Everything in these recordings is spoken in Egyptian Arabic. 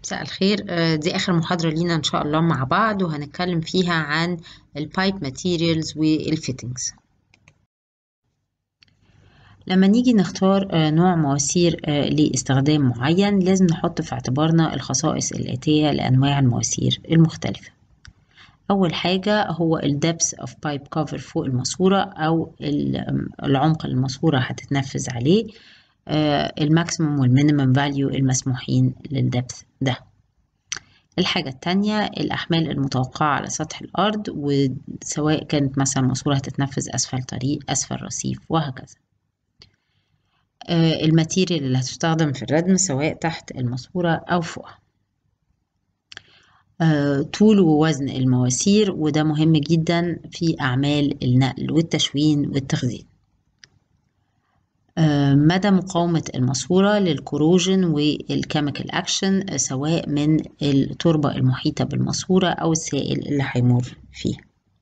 مساء الخير آه، دي آخر محاضرة لينا إن شاء الله مع بعض وهنتكلم فيها عن البايب ماتيريالز والفيتنجز لما نيجي نختار آه، نوع مواسير آه، لاستخدام معين لازم نحط في اعتبارنا الخصائص الآتية لأنواع المواسير المختلفة أول حاجة هو ال depth of pipe cover فوق الماسورة أو ال- العمق اللي الماسورة هتتنفذ عليه الماكسيموم والمينيمم فاليو المسموحين للدبث ده الحاجة التانية الأحمال المتوقعة على سطح الأرض وسواء كانت مثلا ماسورة هتتنفذ أسفل طريق أسفل رصيف وهكذا آه، الماتيريال اللي هتستخدم في الردم سواء تحت الماسورة أو فوقها آه، طول ووزن المواسير وده مهم جدا في أعمال النقل والتشوين والتخزين آه، مدى مقاومة الماسورة للكروجين والكيميكال أكشن سواء من التربة المحيطة بالماسورة أو السائل اللي هيمر فيه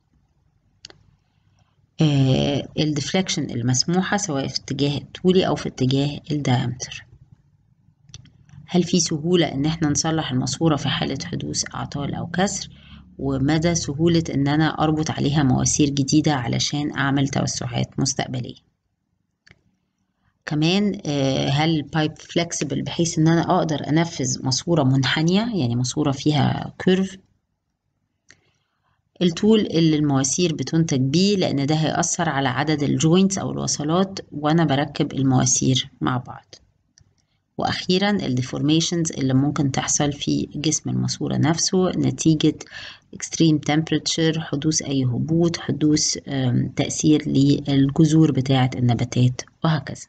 الديفليكشن المسموحة سواء في اتجاه الطولي أو في اتجاه الدايمتر هل في سهولة إن احنا نصلح الماسورة في حالة حدوث أعطال أو كسر ومدى سهولة إن أنا أربط عليها مواسير جديدة علشان أعمل توسعات مستقبلية كمان آه، هل البايب فلكسبل بحيث ان انا اقدر انفذ ماسورة منحنية يعني ماسورة فيها كيرف الطول اللي المواسير بتنتج بيه لان ده هيأثر على عدد الجوينتس او الوصلات وانا بركب المواسير مع بعض واخيرا الديفورميشنز اللي ممكن تحصل في جسم الماسورة نفسه نتيجة extreme temperature حدوث اي هبوط حدوث آم، تأثير للجذور بتاعة النباتات وهكذا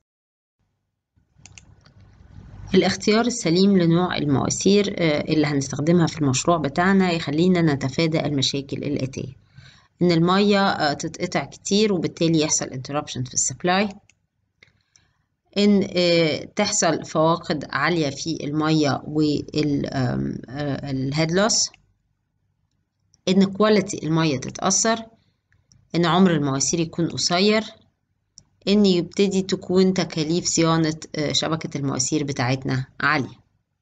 الاختيار السليم لنوع المواسير آه، اللي هنستخدمها في المشروع بتاعنا يخلينا نتفادى المشاكل الآتية إن المية آه، تتقطع كتير وبالتالي يحصل interruption في السبلاي إن آه، تحصل فواقد عالية في المية والهيد لوس إن كواليتي المية تتأثر إن عمر المواسير يكون قصير إن يبتدي تكون تكاليف صيانة آه، شبكة المواسير بتاعتنا عالية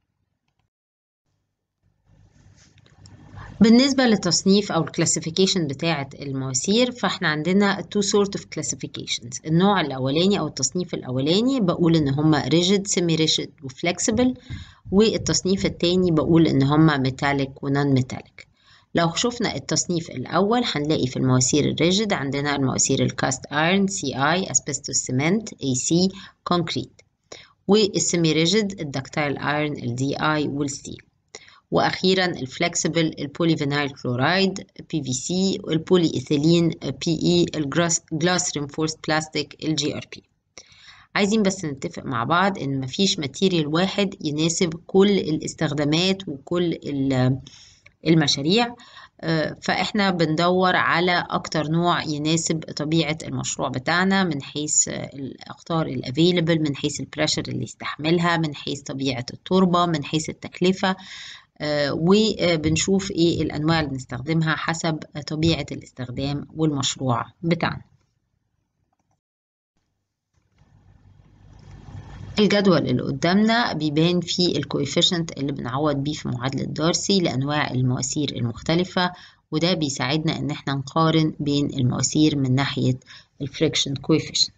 بالنسبة للتصنيف أو الكلاسيفيكيشن بتاعة المواسير فإحنا عندنا two sort of classifications النوع الأولاني أو التصنيف الأولاني بقول إن هما rigid semi rigid و flexible والتصنيف التاني بقول إن هما metallic و non metallic لو شفنا التصنيف الأول هنلاقي في المواسير الريجيد عندنا المواسير الكاست ايرون سي اي اسبستوس سيمنت اي سي كونكريت والسيمي ريجيد الدكتايل ايرون الدي اي والستيل واخيرا الفلكسبل البوليفينايل كلورايد بي في سي والبولي ايثيلين بي اي الجلاس رينفورست بلاستيك الجي ار بي عايزين بس نتفق مع بعض ان مفيش ماتيريال واحد يناسب كل الاستخدامات وكل ال- المشاريع آه، فاحنا بندور على اكتر نوع يناسب طبيعة المشروع بتاعنا من حيث آه، الاخطار الافيلبل من حيث البريشر اللي يستحملها من حيث طبيعة التربة من حيث التكلفة آه، وبنشوف ايه الانواع اللي نستخدمها حسب طبيعة الاستخدام والمشروع بتاعنا الجدول اللي قدامنا بيبان فيه الكويفيشنت اللي بنعوض بيه في معادلة دارسي لأنواع المواسير المختلفة وده بيساعدنا إن احنا نقارن بين المواسير من ناحية الفريكشن كويفيشنت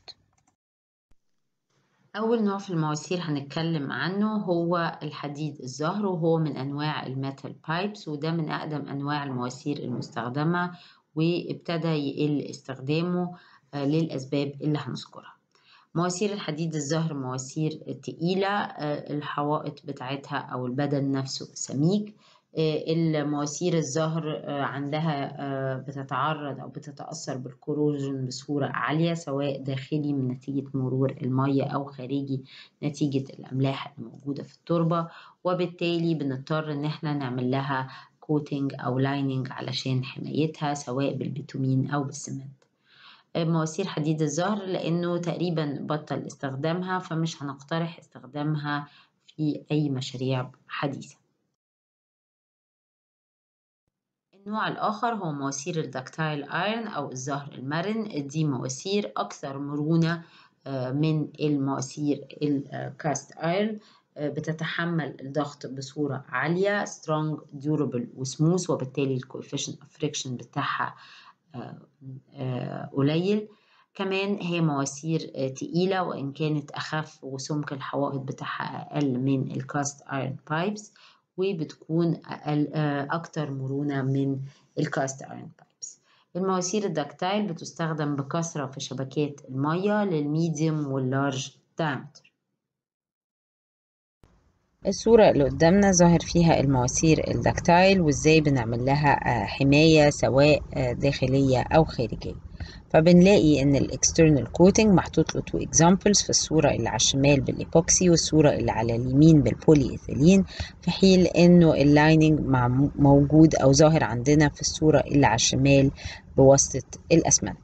أول نوع في المواسير هنتكلم عنه هو الحديد الزهر وهو من أنواع الميتال بايبس وده من أقدم أنواع المواسير المستخدمة وابتدى يقل استخدامه آه، للأسباب اللي هنذكرها مواسير الحديد الزهر مواسير تقيلة آه، الحوائط بتاعتها أو البدن نفسه سميك آه، المواسير الزهر آه، عندها آه، بتتعرض أو بتتأثر بالكوروجين بصورة عالية سواء داخلي من نتيجة مرور المية أو خارجي نتيجة الأملاح الموجودة في التربة وبالتالي بنضطر إن احنا نعمل لها كوتنج أو لايننج علشان حمايتها سواء بالبيتومين أو بالسمنت مواسير حديد الزهر لأنه تقريبا بطل استخدامها فمش هنقترح استخدامها في أي مشاريع حديثة النوع الآخر هو مواسير الدكتايل ايرون أو الزهر المرن دي مواسير أكثر مرونة آه، من المواسير الكاست ايرون بتتحمل الضغط بصورة عالية strong durable وسموث وبالتالي الكوفيشنت اوف فريكشن بتاعها قليل كمان هي مواسير تقيلة وإن كانت أخف وسمك الحوائط بتاعها أقل من الكاست ايرون بايبس وبتكون أقل أكتر مرونة من الكاست ايرون بايبس المواسير الدكتايل بتستخدم بكثرة في شبكات المية للميديوم واللارج diameter الصورة اللي قدامنا ظاهر فيها المواسير الدكتايل وازاي بنعمل لها حماية سواء داخلية أو خارجية فبنلاقي ان الاكسترنال كوتنج محطوط له تو اكزامبلز في الصوره اللي على الشمال بالايبوكسي والصوره اللي على اليمين بالبولي ايثيلين في حين انه اللايننج موجود او ظاهر عندنا في الصوره اللي على الشمال بواسطه الاسمنت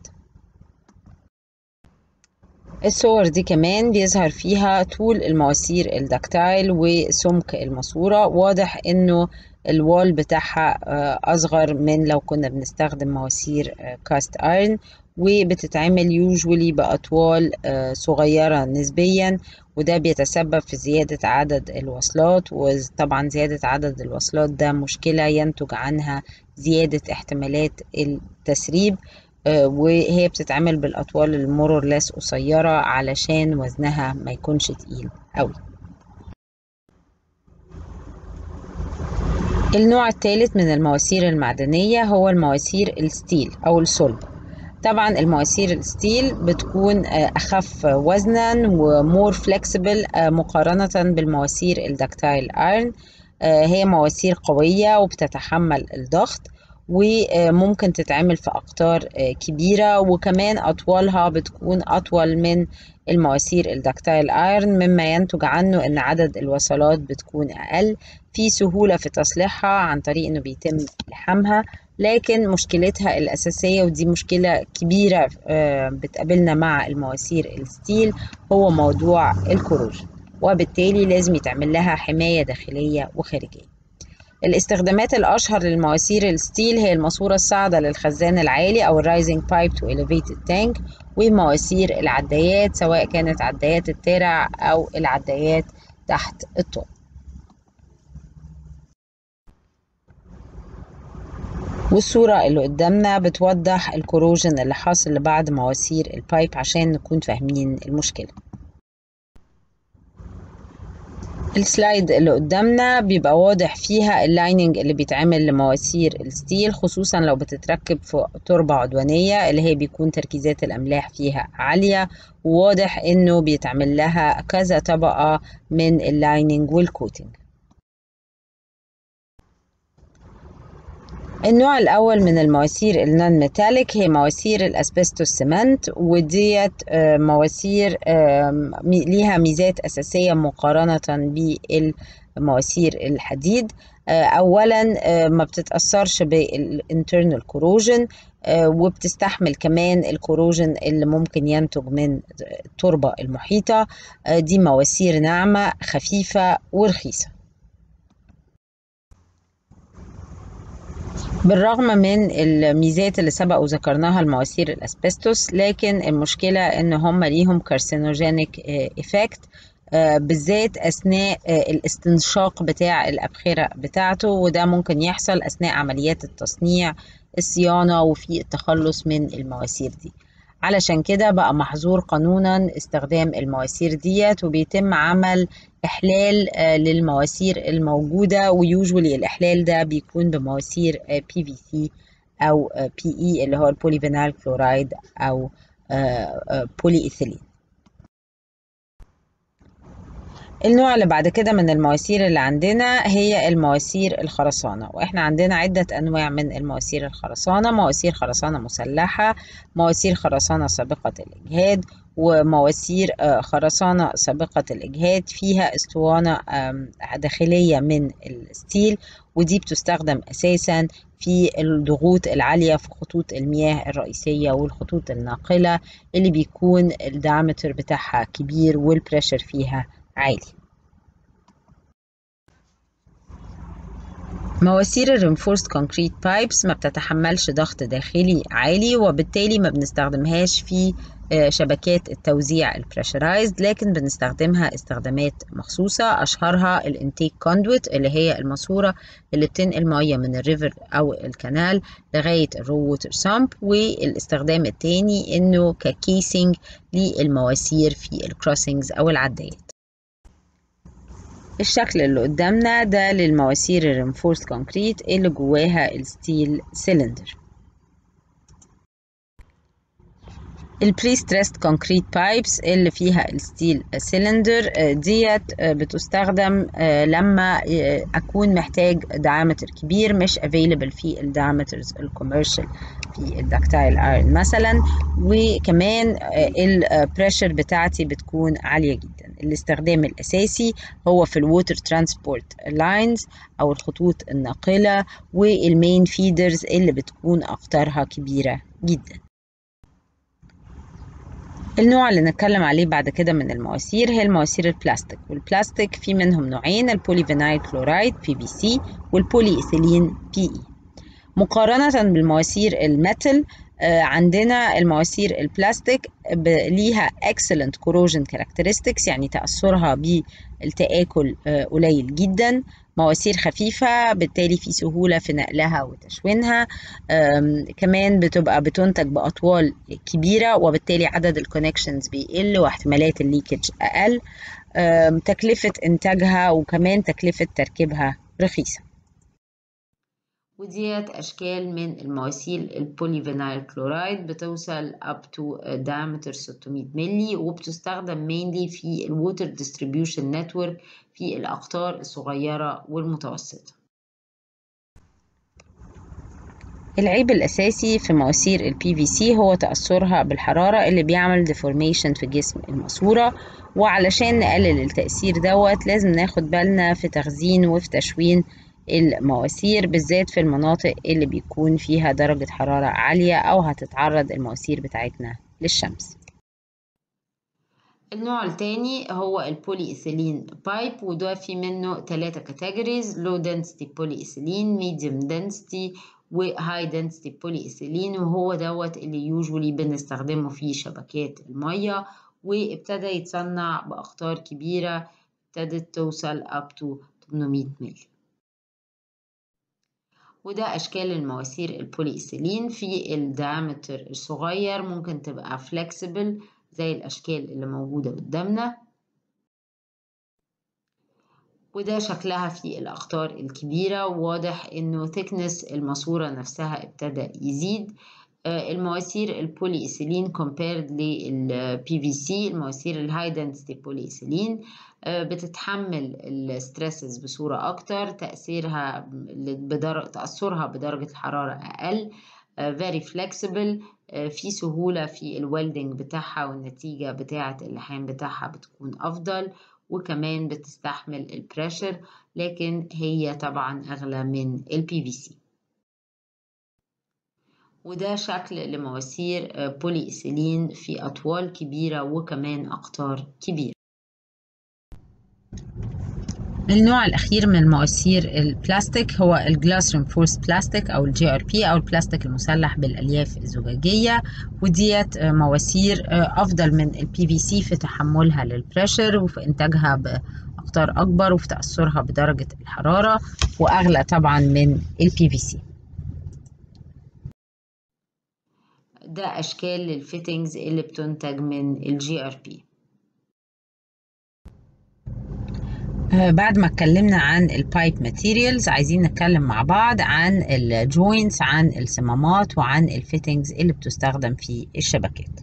الصور دي كمان بيظهر فيها طول المواسير الدكتايل وسمك الماسورة واضح انه الوال بتاعها اصغر من لو كنا بنستخدم مواسير كاست ايرن وبتتعمل يوجولي بأطوال صغيرة نسبيا وده بيتسبب في زيادة عدد الوصلات وطبعا زيادة عدد الوصلات ده مشكلة ينتج عنها زيادة احتمالات التسريب وهي بتتعمل بالأطوال المورورلس قصيرة علشان وزنها ما يكونش تقيل قوي النوع الثالث من المواسير المعدنية هو المواسير الستيل أو الصلب طبعا المواسير الستيل بتكون أخف وزنا ومور فلكسبل مقارنة بالمواسير الدكتايل ايرن هي مواسير قوية وبتتحمل الضغط وممكن تتعمل في أقطار كبيرة وكمان أطوالها بتكون أطول من المواسير الدكتايل ايرن مما ينتج عنه ان عدد الوصلات بتكون اقل في سهولة في تصليحها عن طريق انه بيتم لحامها لكن مشكلتها الأساسية ودي مشكلة كبيرة بتقابلنا مع المواسير الستيل هو موضوع الكروجن وبالتالي لازم يتعمل لها حماية داخلية وخارجية الاستخدامات الأشهر للمواسير الستيل هي الماسورة الصاعدة للخزان العالي أو الرايزنج بايب تو elevated tank ومواسير العدايات سواء كانت عدايات الترع أو العدايات تحت الطوب والصورة اللي قدامنا بتوضح الكروجن اللي حاصل لبعض مواسير البايب عشان نكون فاهمين المشكلة السلايد اللي قدامنا بيبقى واضح فيها اللايننج اللي بيتعمل لمواسير الستيل خصوصا لو بتتركب في تربة عدوانية اللي هي بيكون تركيزات الأملاح فيها عالية وواضح انه بيتعمل لها كذا طبقة من اللايننج والكوتنج النوع الأول من المواسير النون ميتاليك هي مواسير الأسبستوس سيمنت وديت مواسير ليها ميزات أساسية مقارنة بالمواسير الحديد أولا ما بتتأثرش بالانترنال كوروجن وبتستحمل كمان الكوروجن اللي ممكن ينتج من التربة المحيطة دي مواسير ناعمة خفيفة ورخيصة بالرغم من الميزات اللي سبق وذكرناها المواسير الاسبستوس لكن المشكله ان هم ليهم كارسينوجينيك افكت بالذات اثناء الاستنشاق بتاع الابخره بتاعته وده ممكن يحصل اثناء عمليات التصنيع الصيانه وفي التخلص من المواسير دي علشان كده بقى محظور قانونا استخدام المواسير ديت وبيتم عمل إحلال للمواسير الموجودة ويوجولي الإحلال ده بيكون بمواسير بي في سي أو بي إي اللي هو البوليفينال كلورايد أو بولي إيثيلين النوع اللي بعد كده من المواسير اللي عندنا هي المواسير الخرسانة وإحنا عندنا عدة أنواع من المواسير الخرسانة مواسير خرسانة مسلحة مواسير خرسانة سابقة الإجهاد ومواسير خرسانة سابقة الإجهاد فيها اسطوانة داخلية من الستيل ودي بتستخدم أساسا في الضغوط العالية في خطوط المياه الرئيسية والخطوط الناقلة اللي بيكون الدايمتر بتاعها كبير والبريشر فيها عالي مواسير الرينفورست كونكريت بايبس ما بتتحملش ضغط داخلي عالي وبالتالي ما بنستخدمهاش في شبكات التوزيع البريشرايزد لكن بنستخدمها استخدامات مخصوصة أشهرها الانتيك كوندويت اللي هي الماسورة اللي بتنقل مية من الريفر أو الكنال لغاية الرو ووتر سامب والاستخدام التاني إنه ككيسنج للمواسير في الكروسنجز أو العدايات الشكل اللي قدامنا ده للمواسير الرينفورس كونكريت اللي جواها الستيل سيلندر البري ستريسد كونكريت بايبس اللي فيها الستيل سيلندر ديت بتستخدم لما اكون محتاج دايمتر كبير مش افيلبل في الدايمترز الكوميرشال في الدكتايل ايرون مثلا وكمان البريشر بتاعتي بتكون عاليه جدا الاستخدام الاساسي هو في الووتر ترانسبورت لاينز او الخطوط الناقله والمين فيدرز اللي بتكون اقطارها كبيره جدا النوع اللي نتكلم عليه بعد كده من المواسير هي المواسير البلاستيك والبلاستيك في منهم نوعين البوليفينايل كلورايد بي بي سي والبولي ايثيلين بي اي مقارنة بالمواسير الميتال عندنا المواسير البلاستيك ليها excellent corrosion characteristics يعني تأثرها بالتآكل قليل جدا مواسير خفيفة بالتالي في سهولة في نقلها وتشوينها كمان بتبقى بتنتج بأطوال كبيرة وبالتالي عدد الكونكشنز بيقل واحتمالات الليكج أقل تكلفة إنتاجها وكمان تكلفة تركيبها رخيصة وديت أشكال من المواسير البوليفينايل كلورايد بتوصل up to diameter 600 ملي وبتستخدم mainly في الووتر ديستريبيوشن نتورك في الأقطار الصغيرة والمتوسطة العيب الأساسي في مواسير ال PVC هو تأثرها بالحرارة اللي بيعمل deformation في جسم الماسورة وعلشان نقلل التأثير دوت لازم ناخد بالنا في تخزين وفي تشوين المواسير بالذات في المناطق اللي بيكون فيها درجة حرارة عالية أو هتتعرض المواسير بتاعتنا للشمس النوع التاني هو البولي إيثيلين بايب وده في منه تلاتة كاتيجوريز لو density بولي إيثيلين ميديوم density وهاي density بولي إيثيلين وهو دوت اللي يوجولي بنستخدمه في شبكات المية وابتدى يتصنع بأقطار كبيرة ابتدت توصل up to 800 مللي وده أشكال المواسير البوليإيثيلين في الديامتر الصغير ممكن تبقى فلكسبل زي الأشكال اللي موجودة قدامنا وده شكلها في الأقطار الكبيرة وواضح إنه thickness الماسورة نفسها ابتدى يزيد المواسير البوليإيثيلين compared لل PVC المواسير الهاي density بوليإيثيلين بتتحمل الستريسز بصورة أكتر تأثيرها بدر... تأثرها بدرجة الحرارة أقل very flexible في سهولة في الويلدنج بتاعها والنتيجة بتاعة اللحام بتاعها بتكون أفضل وكمان بتستحمل البريشر لكن هي طبعا أغلى من ال PVC وده شكل لمواسير بولي إيثيلين في أطوال كبيرة وكمان أقطار كبيرة النوع الأخير من المواسير البلاستيك هو الجلاس رينفورس بلاستيك أو الجي ار بي أو البلاستيك المسلح بالألياف الزجاجية وديت مواسير أفضل من البي في سي في تحملها للبريشر وفي إنتاجها بأقطار أكبر وفي تأثرها بدرجة الحرارة وأغلى طبعا من البي في سي ده أشكال للفيتنجز اللي بتنتج من الجي ار بي بعد ما اتكلمنا عن البايب ماتيريالز عايزين نتكلم مع بعض عن الجوينتس عن الصمامات وعن الفيتنجز اللي بتستخدم في الشبكات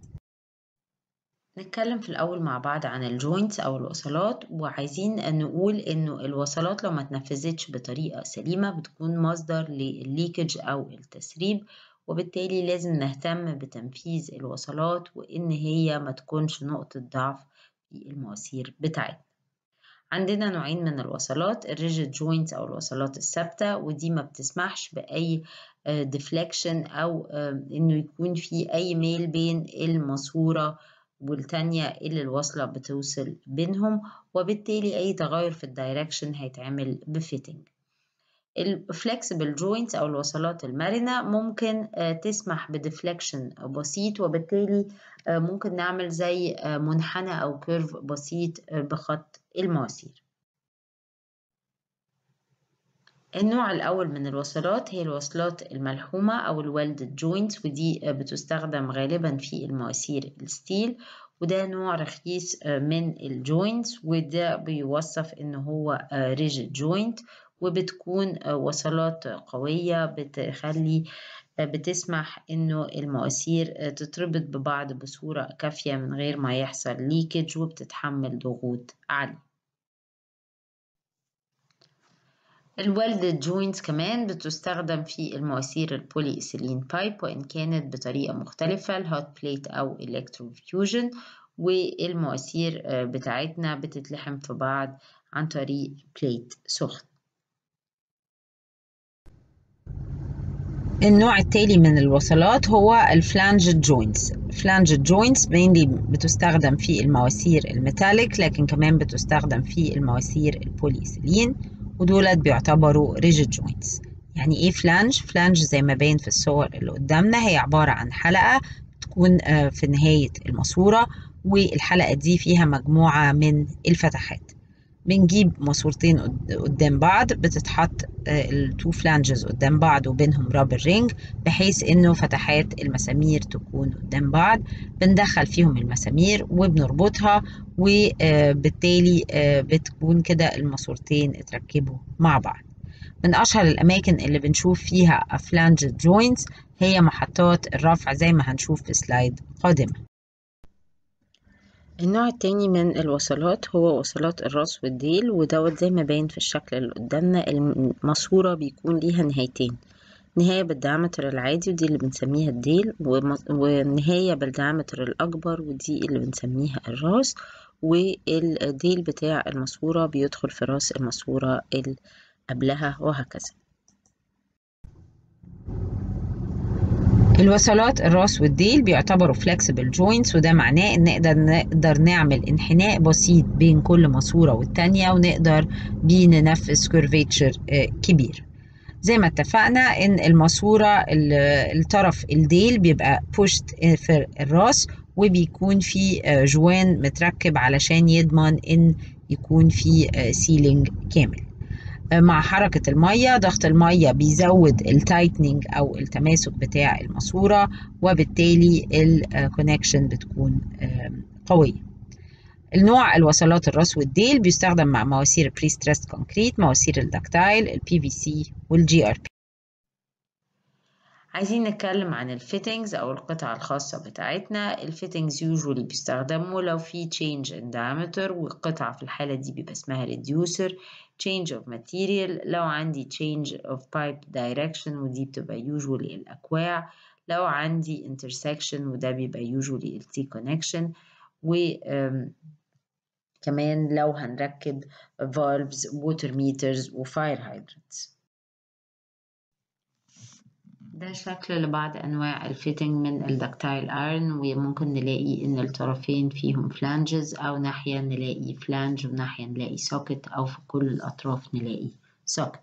نتكلم في الأول مع بعض عن الجوينتس أو الوصلات وعايزين نقول إنه الوصلات لو ما اتنفذتش بطريقة سليمة بتكون مصدر للليكج أو التسريب وبالتالي لازم نهتم بتنفيذ الوصلات وإن هي ما تكونش نقطة ضعف في المواسير بتاعتنا عندنا نوعين من الوصلات الريجيد جوينتس أو الوصلات الثابتة ودي ما بتسمحش بأي ديفليكشن أو إنه يكون في أي ميل بين الماسورة والتانية اللي الوصلة بتوصل بينهم وبالتالي أي تغير في الدايركشن هيتعمل بفيتنج الفلكسبل جوينتس أو الوصلات المرنة ممكن تسمح بديفليكشن بسيط وبالتالي ممكن نعمل زي منحنى أو كيرف بسيط بخط المواسير النوع الأول من الوصلات هي الوصلات الملحومة أو الويلدد جوينتس ودي بتستخدم غالبا في المواسير الستيل وده نوع رخيص من الجوينتس وده بيوصف إن هو ريجيد جوينت وبتكون وصلات قوية بتخلي بتسمح إنه المواسير تتربط ببعض بصورة كافية من غير ما يحصل ليكج وبتتحمل ضغوط عالية الويلدد جوينتس كمان بتستخدم في المواسير البولي إيثيلين بايب وإن كانت بطريقة مختلفة الهوت بليت أو الكتروفيوجن والمواسير بتاعتنا بتتلحم في بعض عن طريق بليت سخن النوع التالي من الوصلات هو الفلانجد جوينتس فلانجد جوينتس mainly بتستخدم في المواسير الميتاليك لكن كمان بتستخدم في المواسير البوليإيثيلين ودولت بيعتبروا ريجيد جوينتس يعني ايه فلانج فلانج زي ما باين في الصور اللي قدامنا هي عبارة عن حلقة تكون في نهاية الماسورة والحلقة دي فيها مجموعة من الفتحات بنجيب ماسورتين قدام بعض بتتحط التو فلانجز قدام بعض وبينهم رابر رينج بحيث انه فتحات المسامير تكون قدام بعض بندخل فيهم المسامير وبنربطها وبالتالي بتكون كده الماسورتين اتركبوا مع بعض من اشهر الاماكن اللي بنشوف فيها فلانجد جوينتس هي محطات الرفع زي ما هنشوف في سلايد قادمه النوع التاني من الوصلات هو وصلات الراس والديل ودوت زي ما باين في الشكل اللي قدامنا الماسورة بيكون ليها نهايتين نهاية بالديامتر العادي ودي اللي بنسميها الديل ونهاية بالديامتر الأكبر ودي اللي بنسميها الراس والديل بتاع الماسورة بيدخل في راس الماسورة اللي قبلها وهكذا الوصلات الراس والديل بيعتبروا flexible joints وده معناه ان نقدر نقدر نعمل انحناء بسيط بين كل ماسوره والتانيه ونقدر بيه ننفذ curvature كبير زي ما اتفقنا ان الماسوره الطرف الديل بيبقى pushed في الراس وبيكون في جوان متركب علشان يضمن ان يكون في سيلينج كامل مع حركة المية ضغط المية بيزود التايتنينج أو التماسك بتاع الماسورة وبالتالي الكونكشن بتكون قوية النوع الوصلات الراس والديل بيستخدم مع مواسير بري ستريس كونكريت مواسير الدكتايل البي في سي والجي ار بي عايزين نتكلم عن الفيتنجز او القطع الخاصة بتاعتنا الفيتنجز يوجولي بيستخدموا لو في change in diameter والقطعة في الحالة دي بيبقى اسمها reducer change of material لو عندي change of pipe direction ودي بتبقى usually الأكواع لو عندي intersection وده بيبقى usually ال T connection و كمان لو هنركب valves water meters و fire hydrants ده شكل لبعض أنواع الفيتنج من الدكتايل ايرون وممكن نلاقي إن الطرفين فيهم فلانجز أو ناحية نلاقي فلانج وناحية نلاقي سوكت أو في كل الأطراف نلاقي سوكت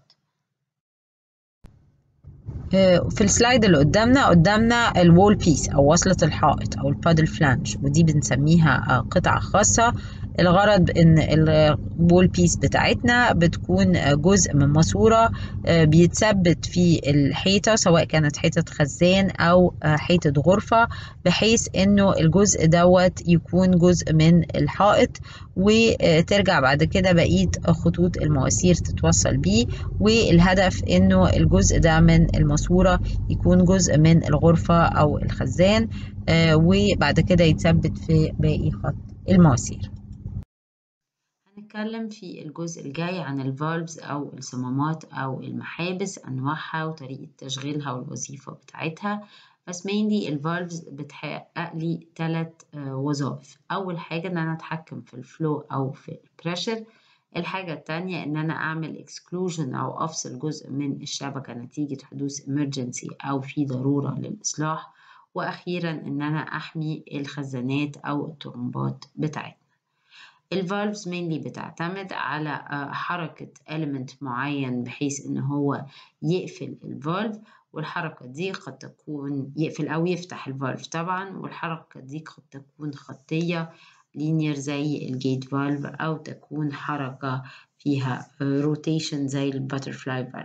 في السلايد اللي قدامنا قدامنا الوول بيس او وصلة الحائط او البادل فلانج ودي بنسميها قطعة خاصة الغرض ان الوول بيس بتاعتنا بتكون جزء من ماسورة بيتثبت في الحيطة سواء كانت حيطة خزان او حيطة غرفة بحيث انه الجزء دوت يكون جزء من الحائط وترجع بعد كده بقية خطوط المواسير تتوصل بيه والهدف انه الجزء ده من الماسورة يكون جزء من الغرفة او الخزان وبعد كده يتثبت في باقي خط المواسير هنتكلم في الجزء الجاي عن الفالفز أو الصمامات أو المحابس أنواعها وطريقة تشغيلها والوظيفة بتاعتها بس mainly الفالفز بتحقق لي ثلاث وظائف أول حاجة إن أنا أتحكم في الفلو أو في البريشر الحاجة التانية إن أنا أعمل exclusion أو أفصل جزء من الشبكة نتيجة حدوث emergency أو في ضرورة للإصلاح وأخيرا إن أنا أحمي الخزانات أو الطرمبات بتاعتنا الفالفز mainly بتعتمد على حركة element معين بحيث إن هو يقفل الفالف والحركة دي قد تكون يقفل أو يفتح الفالف طبعا والحركة دي قد تكون خطية linear زي الجيت فالف أو تكون حركة فيها روتيشن زي الباترفلاي فالف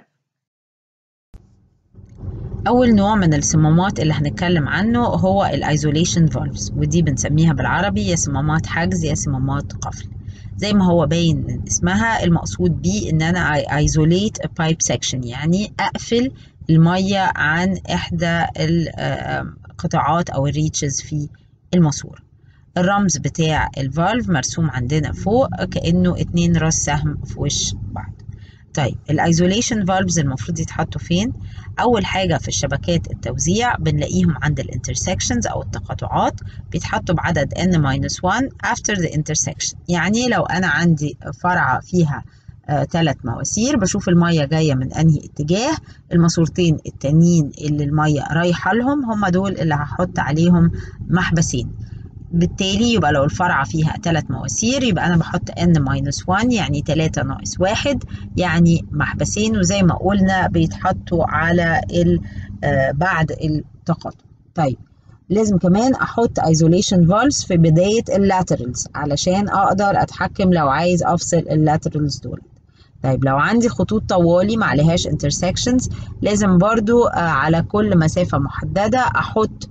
أول نوع من الصمامات اللي هنتكلم عنه هو الايزوليشن فالفز ودي بنسميها بالعربي يا صمامات حجز يا صمامات قفل زي ما هو باين من اسمها المقصود بيه ان انا ايزوليت a pipe section يعني اقفل المية عن احدى القطاعات او الريتشز في الماسورة الرمز بتاع الفالف مرسوم عندنا فوق كأنه اتنين راس سهم في وش بعض طيب الايزوليشن فالفز المفروض يتحطوا فين اول حاجه في الشبكات التوزيع بنلاقيهم عند الانترسكشنز او التقاطعات بيتحطوا بعدد n-1 after the intersection يعني لو انا عندي فرعه فيها ثلاث آه مواسير بشوف الميه جايه من انهي اتجاه الماسورتين التانيين اللي الميه رايحه لهم هم دول اللي هحط عليهم محبسين بالتالي يبقى لو الفرعة فيها ثلاث مواسير يبقى أنا بحط n minus 1 يعني 3 ناقص 1 يعني محبسين وزي ما قلنا بيتحطوا على آه بعد التقاطع طيب لازم كمان أحط isolation valves في بداية اللاترالز علشان أقدر أتحكم لو عايز أفصل اللاترالز دول طيب لو عندي خطوط طوالي ما عليهاش intersections لازم برضو آه على كل مسافة محددة أحط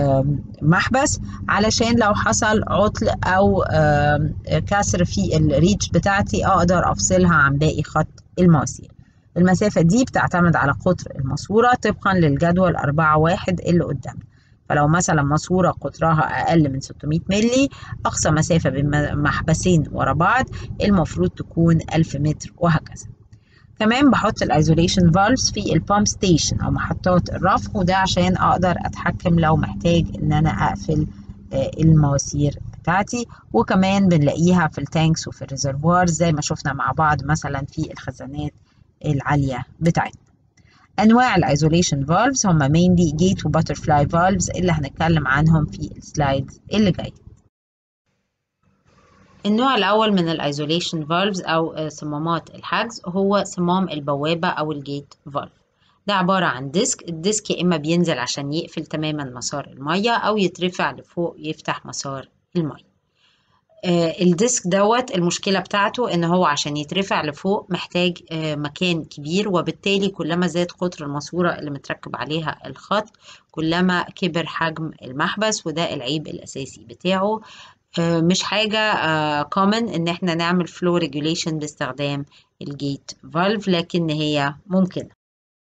محبس علشان لو حصل عطل او كسر في الريتش بتاعتي اقدر افصلها عن باقي خط المواسير المسافة دي بتعتمد على قطر الماسورة طبقا للجدول 4 واحد اللي قدامنا فلو مثلا ماسورة قطرها أقل من 600 ملي أقصى مسافة بين محبسين ورا بعض المفروض تكون 1000 متر وهكذا كمان بحط الايزوليشن فالفز في البامب ستيشن او محطات الرفع وده عشان اقدر اتحكم لو محتاج ان انا اقفل المواسير بتاعتي وكمان بنلاقيها في التانكس وفي الريزرفوار زي ما شفنا مع بعض مثلا في الخزانات العالية بتاعتنا انواع الايزوليشن فالفز هم mainly جيت وباترفلاي فالفز اللي هنتكلم عنهم في السلايدز اللي جايه النوع الأول من الايزوليشن فالفز أو صمامات الحجز هو صمام البوابة أو الجيت فالف ده عبارة عن ديسك الديسك يا إما بينزل عشان يقفل تماما مسار المية أو يترفع لفوق يفتح مسار المية الديسك دوت المشكلة بتاعته إن هو عشان يترفع لفوق محتاج مكان كبير وبالتالي كلما زاد قطر الماسورة اللي متركب عليها الخط كلما كبر حجم المحبس وده العيب الأساسي بتاعه مش حاجة common إن احنا نعمل flow regulation باستخدام الجيت فالف لكن هي ممكنة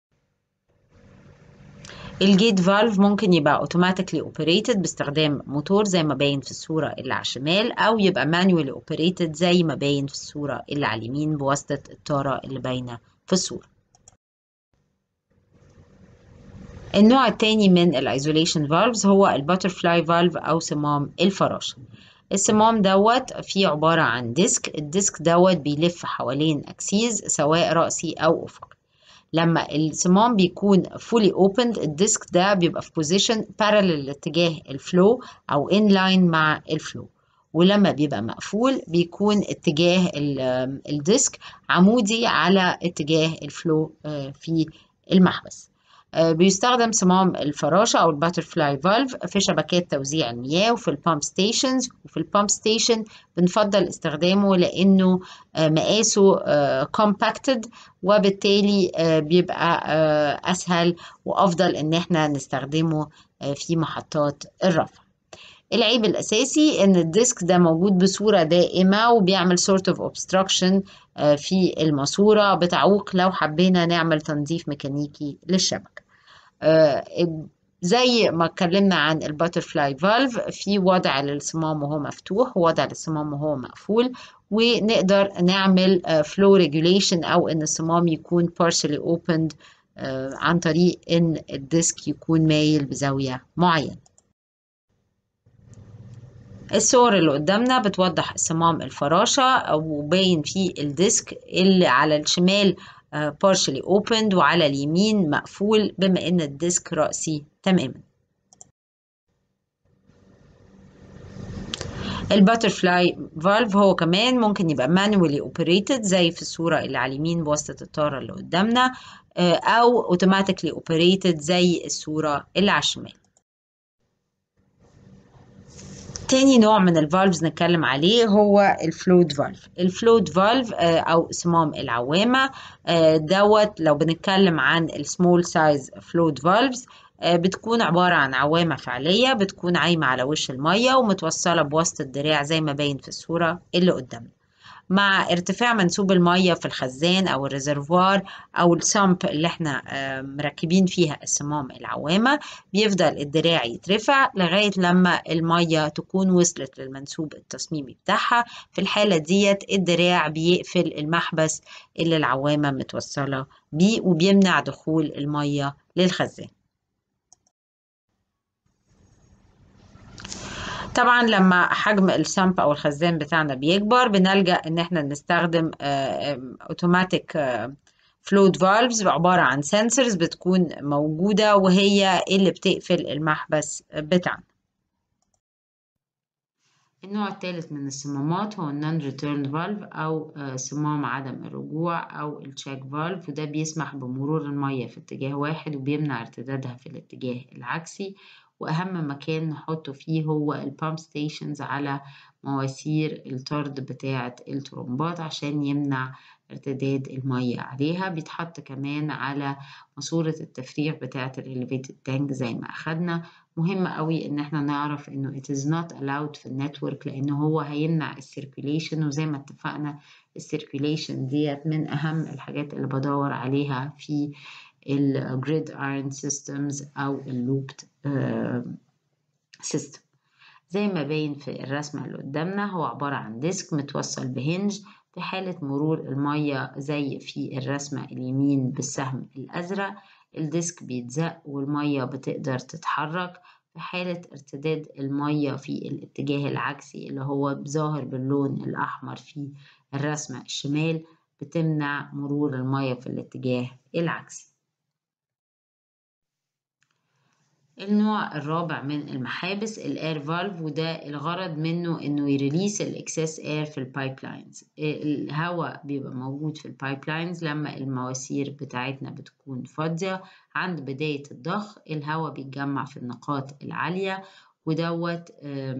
الجيت فالف ممكن يبقى automatically operated باستخدام موتور زي ما باين في الصورة اللي على الشمال أو يبقى manually operated زي ما باين في الصورة اللي على اليمين بواسطة الطارة اللي باينة في الصورة النوع التاني من الايزوليشن فالفز هو الباترفلاي فالف أو صمام الفراشة الصمام دوت فيه عبارة عن ديسك الديسك دوت بيلف حوالين أكسيز سواء رأسي أو أفقي لما الصمام بيكون fully opened الديسك ده بيبقى في position parallel لاتجاه الفلو أو in line مع الفلو ولما بيبقى مقفول بيكون اتجاه الديسك عمودي على اتجاه الفلو في المحبس بيستخدم صمام الفراشة أو الباترفلاي فالف في شبكات توزيع المياه وفي البامب ستيشنز وفي البامب ستيشن بنفضل استخدامه لأنه مقاسه كومباكتد وبالتالي بيبقى أسهل وأفضل إن احنا نستخدمه في محطات الرفع العيب الأساسي إن الديسك ده موجود بصورة دائمة وبيعمل sort of obstruction في الماسورة بتعوق لو حبينا نعمل تنظيف ميكانيكي للشبكة زي ما اتكلمنا عن الباترفلاي فالف في وضع للصمام وهو مفتوح ووضع للصمام وهو مقفول ونقدر نعمل flow regulation أو إن الصمام يكون partially opened عن طريق إن الديسك يكون مايل بزاوية معينة الصور اللي قدامنا بتوضح صمام الفراشة وباين فيه الديسك اللي على الشمال partially opened وعلى اليمين مقفول بما ان الديسك رأسي تماما الباترفلاي فالف هو كمان ممكن يبقى manually operated زي في الصورة اللي على اليمين بواسطة الطارة اللي قدامنا أو automatically operated زي الصورة اللي على الشمال تاني نوع من الفالفز نتكلم عليه هو الفلويد فالف الفلويد فالف او صمام العوامة دوت لو بنتكلم عن السمول سايز فلويد فالفز بتكون عبارة عن عوامة فعلية بتكون عايمة على وش المية ومتوصلة بواسطة الدراع زي ما باين في الصورة اللي قدامنا مع ارتفاع منسوب المية في الخزان أو الريزرفوار أو السامب اللي احنا مركبين فيها الصمام العوامة بيفضل الدراع يترفع لغاية لما المية تكون وصلت للمنسوب التصميمي بتاعها في الحالة ديت الدراع بيقفل المحبس اللي العوامة متوصلة بيه وبيمنع دخول المية للخزان طبعا لما حجم السامب او الخزان بتاعنا بيكبر بنلجا ان احنا نستخدم اوتوماتيك فلويد فالفز عباره عن سنسورز بتكون موجوده وهي اللي بتقفل المحبس بتاعنا النوع الثالث من الصمامات هو النون ريتيرن فالف او صمام عدم الرجوع او التشيك فالف وده بيسمح بمرور الميه في اتجاه واحد وبيمنع ارتدادها في الاتجاه العكسي وأهم مكان نحطه فيه هو البامب ستيشنز على مواسير الطرد بتاعة الترمبات عشان يمنع ارتداد المية عليها بيتحط كمان على ماسورة التفريغ بتاعة الإليفيتد تانك زي ما أخدنا مهم قوي إن احنا نعرف إنه it is not allowed في النتورك لأن هو هيمنع السيركيوليشن وزي ما اتفقنا السيركيوليشن ديت من أهم الحاجات اللي بدور عليها في الجريد ايرون سيستمز او اللوبد سيستم زي ما باين في الرسمة اللي قدامنا هو عبارة عن ديسك متوصل بهنج في حالة مرور المية زي في الرسمة اليمين بالسهم الأزرق الديسك بيتزق والمية بتقدر تتحرك في حالة ارتداد المية في الاتجاه العكسي اللي هو ظاهر باللون الأحمر في الرسمة الشمال بتمنع مرور المية في الاتجاه العكسي النوع الرابع من المحابس الاير فالف وده الغرض منه انه يريليس الاكسس اير في البايب لاينز الهواء بيبقى موجود في البايب لاينز لما المواسير بتاعتنا بتكون فاضيه عند بدايه الضخ الهواء بيتجمع في النقاط العاليه ودوت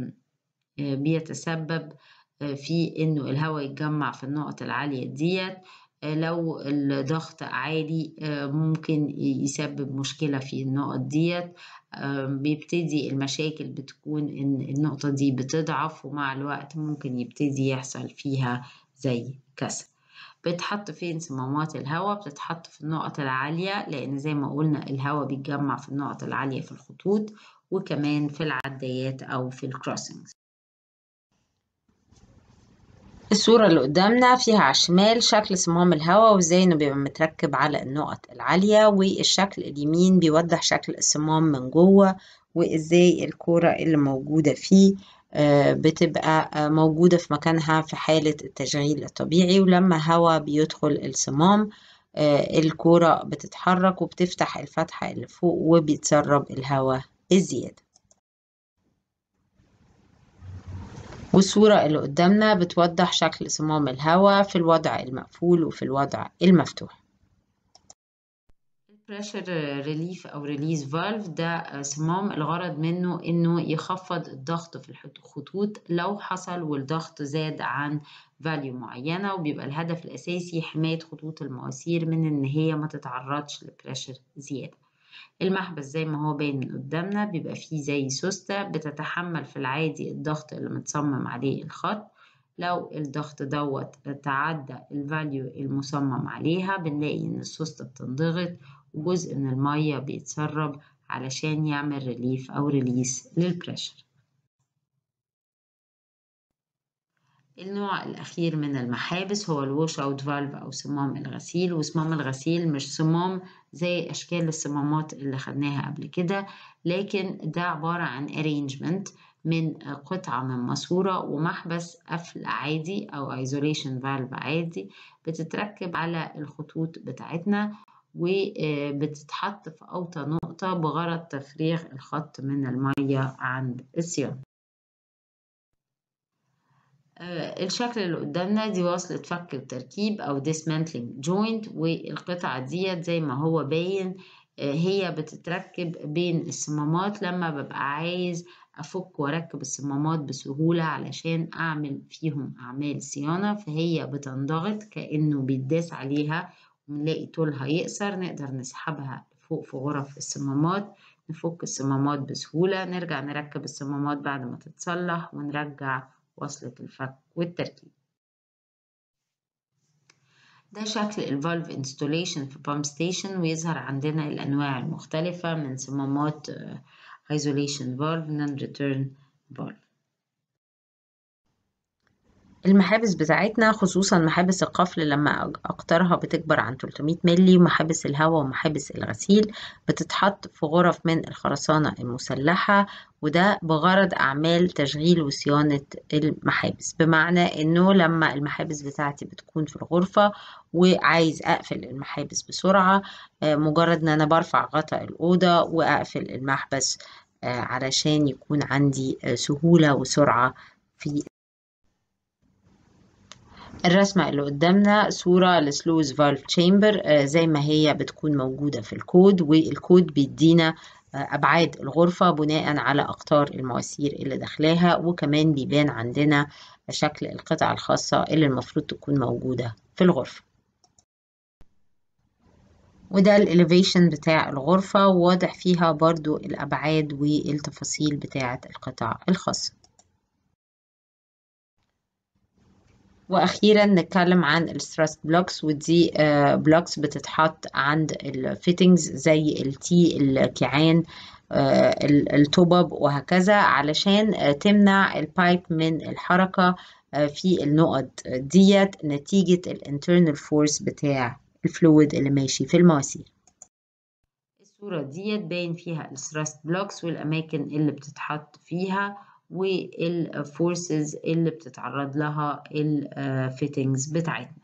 بيتسبب في انه الهواء يتجمع في النقط العاليه ديت لو الضغط عالي ممكن يسبب مشكلة في النقط ديت بيبتدي المشاكل بتكون إن النقطة دي بتضعف ومع الوقت ممكن يبتدي يحصل فيها زي كسر بتحط فين صمامات الهواء بتتحط في النقط العالية لأن زي ما قلنا الهواء بيتجمع في النقط العالية في الخطوط وكمان في العدايات أو في الكروسنجز الصورة اللي قدامنا فيها على الشمال شكل صمام الهواء وازاي انه بيبقى متركب على النقط العالية والشكل اليمين بيوضح شكل الصمام من جوه وازاي الكورة اللي موجودة فيه بتبقى موجودة في مكانها في حالة التشغيل الطبيعي ولما هواء بيدخل الصمام الكورة بتتحرك وبتفتح الفتحة اللي فوق وبيتسرب الهواء الزيادة والصورة اللي قدامنا بتوضح شكل صمام الهواء في الوضع المقفول وفي الوضع المفتوح البريشر ريليف او ريليز فالف ده صمام الغرض منه انه يخفض الضغط في الخطوط لو حصل والضغط زاد عن فاليو معينة وبيبقى الهدف الأساسي حماية خطوط المواسير من إن هي ما تتعرضش لبريشر زيادة المحبس زي ما هو باين من قدامنا بيبقى فيه زي سوستة بتتحمل في العادي الضغط اللي متصمم عليه الخط لو الضغط دوت تعدى الفاليو المصمم عليها بنلاقي ان السوستة بتنضغط وجزء من المية بيتسرب علشان يعمل ريليف او ريليس للبريشر النوع الأخير من المحابس هو الوش أوت فالف أو صمام الغسيل وصمام الغسيل مش صمام زي أشكال الصمامات اللي خدناها قبل كده لكن ده عبارة عن arrangement من قطعة من ماسورة ومحبس قفل عادي أو isolation valve عادي بتتركب على الخطوط بتاعتنا وبتتحط في أوطى نقطة بغرض تفريغ الخط من المية عند الصيانة آه، الشكل اللي قدامنا دي وصلة فك وتركيب أو dismantling joint والقطعة ديت زي ما هو باين آه، هي بتتركب بين الصمامات لما ببقى عايز أفك وأركب الصمامات بسهولة علشان أعمل فيهم أعمال صيانة فهي بتنضغط كأنه بيتداس عليها ونلاقي طولها يقصر نقدر نسحبها فوق في غرف الصمامات نفك الصمامات بسهولة نرجع نركب الصمامات بعد ما تتصلح ونرجع وصلة الفك والتركيب ده شكل الفالف انستوليشن في بامب ستيشن ويظهر عندنا الأنواع المختلفة من صمامات isolation valve non return valve المحابس بتاعتنا خصوصا محابس القفل لما أقطارها بتكبر عن 300 ملي ومحابس الهواء ومحابس الغسيل بتتحط في غرف من الخرسانة المسلحة وده بغرض أعمال تشغيل وصيانة المحابس بمعنى إنه لما المحابس بتاعتي بتكون في الغرفة وعايز أقفل المحابس بسرعة مجرد إن أنا برفع غطاء الأوضة وأقفل المحبس علشان يكون عندي سهولة وسرعة في الرسمة اللي قدامنا صورة لسلوز فالف تشامبر زي ما هي بتكون موجودة في الكود والكود بيدينا أبعاد الغرفة بناء على أقطار المواسير اللي داخلاها وكمان بيبان عندنا شكل القطع الخاصة اللي المفروض تكون موجودة في الغرفة وده الاليفيشن بتاع الغرفة وواضح فيها برضو الأبعاد والتفاصيل بتاعة القطع الخاصة واخيرا نتكلم عن الستريس بلوكس ودي بلوكس بتتحط عند الفيتنجز زي التي الكيعان الطبب وهكذا علشان تمنع البايب من الحركة في النقط ديت نتيجة الانترنال فورس بتاع الفلويد اللي ماشي في المواسير الصورة ديت باين فيها الستريس بلوكس والأماكن اللي بتتحط فيها والفورسز اللي بتتعرض لها الفيتنجز بتاعتنا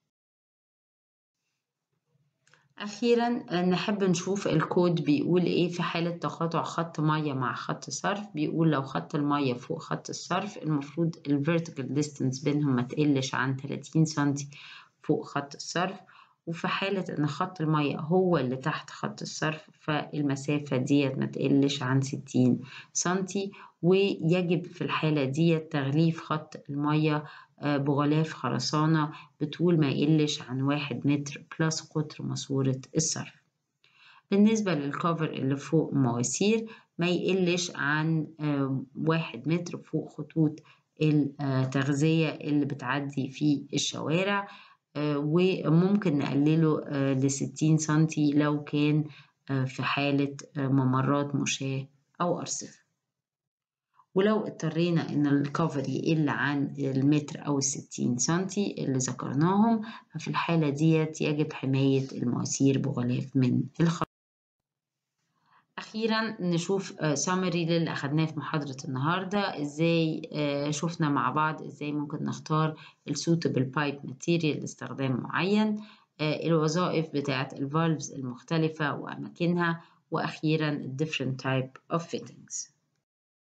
أخيرا نحب نشوف الكود بيقول إيه في حالة تقاطع خط مية مع خط صرف بيقول لو خط المية فوق خط الصرف المفروض الفيرتيكال ديستانس بينهم ما تقلش عن 30 سنتي فوق خط الصرف وفي حالة إن خط المية هو اللي تحت خط الصرف فالمسافة ديت ما تقلش عن 60 سنتي ويجب في الحالة دي تغليف خط المية بغلاف خرسانة بطول ما يقلش عن واحد متر بلس قطر ماسورة الصرف بالنسبة للكفر اللي فوق مواسير ما يقلش عن واحد متر فوق خطوط التغذية اللي بتعدي في الشوارع وممكن نقلله لستين سنتي لو كان في حالة ممرات مشاة أو أرصفة ولو اضطرينا ان الكفر يقل عن المتر او الستين سنتي اللي ذكرناهم ففي الحالة ديت يجب حماية المواسير بغلاف من الخرسانة أخيرا نشوف سامري للي أخدناه في محاضرة النهاردة إزاي شفنا مع بعض إزاي ممكن نختار السوتبل بايب ماتيريال لاستخدام معين الوظائف بتاعة الفالفز المختلفة وأماكنها وأخيرا different type of fittings